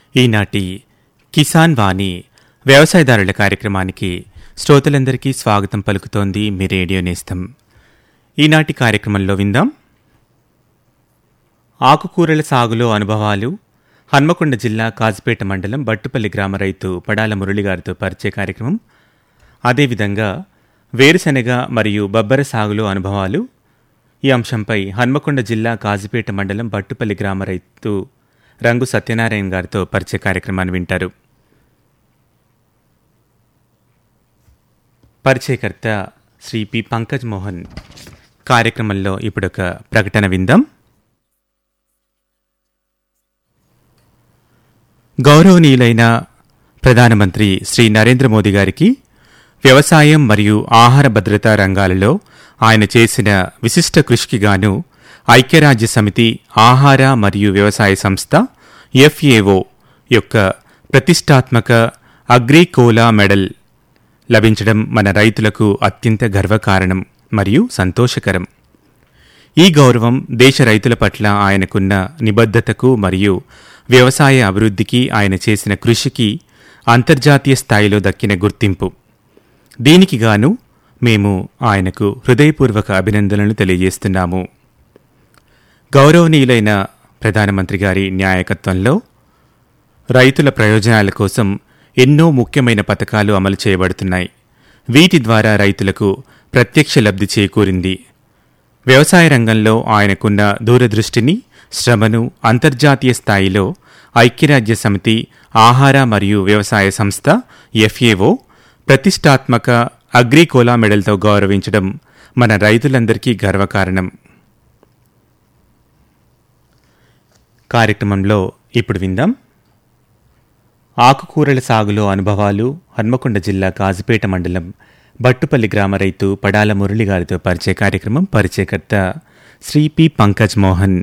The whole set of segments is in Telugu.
ఈనాటి కిసాన్ వాణి వ్యవసాయదారుల కార్యక్రమానికి శ్రోతలందరికీ స్వాగతం పలుకుతోంది మీ రేడియో నేస్తం ఈనాటి కార్యక్రమంలో విందాం ఆకుకూరల సాగులో అనుభవాలు హన్మకొండ జిల్లా కాజిపేట మండలం బట్టుపల్లి గ్రామ రైతు పడాల మురళి గారితో పరిచయ కార్యక్రమం అదేవిధంగా వేరుశెనగ మరియు బబ్బర సాగులో అనుభవాలు ఈ అంశంపై హన్మకొండ జిల్లా కాజిపేట మండలం బట్టుపల్లి గ్రామ రైతు రంగు సత్యనారాయణ గారితో పరిచయ కార్యక్రమాన్ని వింటారు పరిచయకర్త శ్రీ పి పంకజ్ మోహన్ కార్యక్రమంలో ఇప్పుడొక ప్రకటన విందాం గౌరవనీయులైన ప్రధానమంత్రి శ్రీ నరేంద్ర మోదీ గారికి వ్యవసాయం మరియు ఆహార భద్రతా రంగాలలో ఆయన చేసిన విశిష్ట కృషికి గాను ఐక్యరాజ్య సమితి ఆహార మరియు వ్యవసాయ సంస్థ ఎఫ్ఏఓ యొక్క ప్రతిష్టాత్మక అగ్రికోలా మెడల్ లభించడం మన రైతులకు అత్యంత గర్వకారణం మరియు సంతోషకరం ఈ గౌరవం దేశ రైతుల పట్ల ఆయనకున్న నిబద్ధతకు మరియు వ్యవసాయ అభివృద్ధికి ఆయన చేసిన కృషికి అంతర్జాతీయ స్థాయిలో దక్కిన గుర్తింపు దీనికి గాను మేము ఆయనకు హృదయపూర్వక అభినందనలు తెలియజేస్తున్నాము గౌరవనీయులైన ప్రధానమంత్రి గారి న్యాయకత్వంలో రైతుల ప్రయోజనాల కోసం ఎన్నో ముఖ్యమైన పథకాలు అమలు చేయబడుతున్నాయి వీటి ద్వారా రైతులకు ప్రత్యక్ష లబ్ధి చేకూరింది వ్యవసాయ రంగంలో ఆయనకున్న దూరదృష్టిని శ్రమను అంతర్జాతీయ స్థాయిలో ఐక్యరాజ్య సమితి ఆహార మరియు వ్యవసాయ సంస్థ ఎఫ్ఏఓ ప్రతిష్టాత్మక అగ్రికోలా మెడల్తో గౌరవించడం మన రైతులందరికీ గర్వకారణం కార్యక్రమంలో ఇప్పుడు విందాం ఆకుకూరల సాగులో అనుభవాలు హన్మకొండ జిల్లా కాజుపేట మండలం బట్టుపల్లి గ్రామ రైతు పడాల మురళి గారితో పరిచయ కార్యక్రమం పరిచయకర్త శ్రీ పి పంకజ్ మోహన్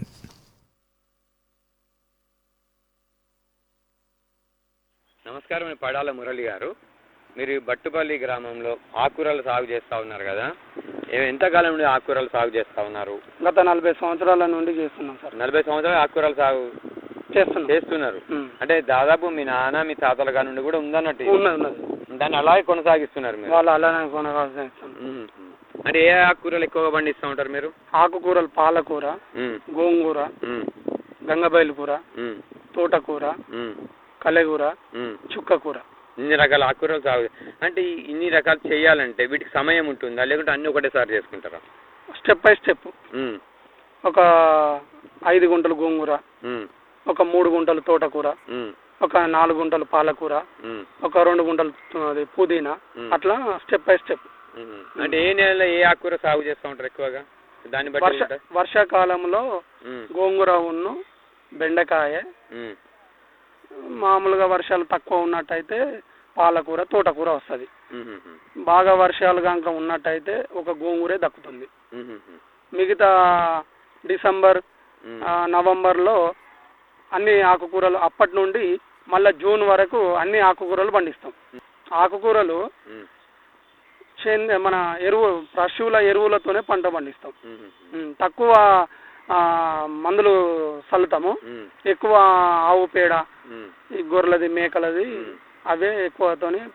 నమస్కారం నేను పడాల మురళి గారు మీరు ఈ బట్టుపల్లి గ్రామంలో ఆకుకూరలు సాగు చేస్తూ ఉన్నారు కదా ఏ- ఎంతకాలం నుండి ఆకుకూరలు సాగు చేస్తూ ఉన్నారు గత నలభై సంవత్సరాల నుండి చేస్తున్నాం సార్ నలభై సంవత్సరాలు ఆకుకూరలు సాగు చేస్తున్నాం చేస్తున్నారు ఉమ్. అంటే దాదాపు మీ నాన్న మీ తాతల కాడ నుండి కూడా ఉందన్నట్టు ఇది. ఉన్నది ఉన్నది దాన్ని అలాగే కొనసాగిస్తున్నారు మీరు వాళ్ళు అలానే కొనసాగిస్తాం ఉమ్. అంటే ఏ ఆకుకూరలు ఎక్కువగా పండిస్తూ ఉంటారు మీరు ఆకుకూరలు పాలకూర ఉమ్. గోంగూర ఉమ్. గంగబయలు కూర ఉమ్. తోటకూర ఉమ్. కలెగూర ఉమ్. చుక్కకూర ఇన్ని రకాల ఆకుకూరలు సాగు అంటే ఈ ఇన్ని రకాలు చేయాలంటే వీటికి సమయం ఉంటుందా లేకుంటే అన్ని ఒకటేసారి చేసుకుంటారా స్టెప్ బై స్టెప్ ఉమ్. ఒక ఐదు గుంటలు గోంగూర ఉమ్. ఒక మూడు గుంటలు తోటకూర ఉమ్. ఒక నాలుగు గుంటలు పాలకూర ఉమ్. ఒక రెండు గుంటలు అది పుదీనా ఉమ్. అట్లా స్టెప్ బై స్టెప్ ఉమ్. అంటే ఏ నెలలో ఏ ఆకుకూర సాగు చేస్తూ ఉంటారు ఎక్కువగా దాన్ని బట్టి వర్ష ఉంటా? వర్షాకాలంలో ఉమ్. గోంగూర ఉన్ను బెండకాయ ఉమ్. మామూలుగా వర్షాలు తక్కువ ఉన్నట్టయితే పాలకూర తోటకూర వస్తుంది ఉమ్. ఉమ్. బాగా వర్షాలు కనుక ఉన్నట్టయితే ఒక గోంగూరే దక్కుతుంది ఉమ్. ఉమ్. మిగతా డిసెంబర్ ఉమ్. ఆ, నవంబర్లో అన్ని ఆకుకూరలు అప్పటి నుండి మళ్ళీ జూన్ వరకు అన్ని ఆకుకూరలు పండిస్తాం ఆకుకూరలు ఉమ్. చేన్ మన ఎరువు పశువుల ఎరువులతోనే పంట పండిస్తాం ఉమ్. ఉమ్. ఉమ్, తక్కువ ఆ, మందులు చల్లుతాము ఉమ్. ఎక్కువ ఆవు పేడ ఉమ్. ఈ గొర్రెలది మేకలది ఉమ్. అవే ఎక్కువతోని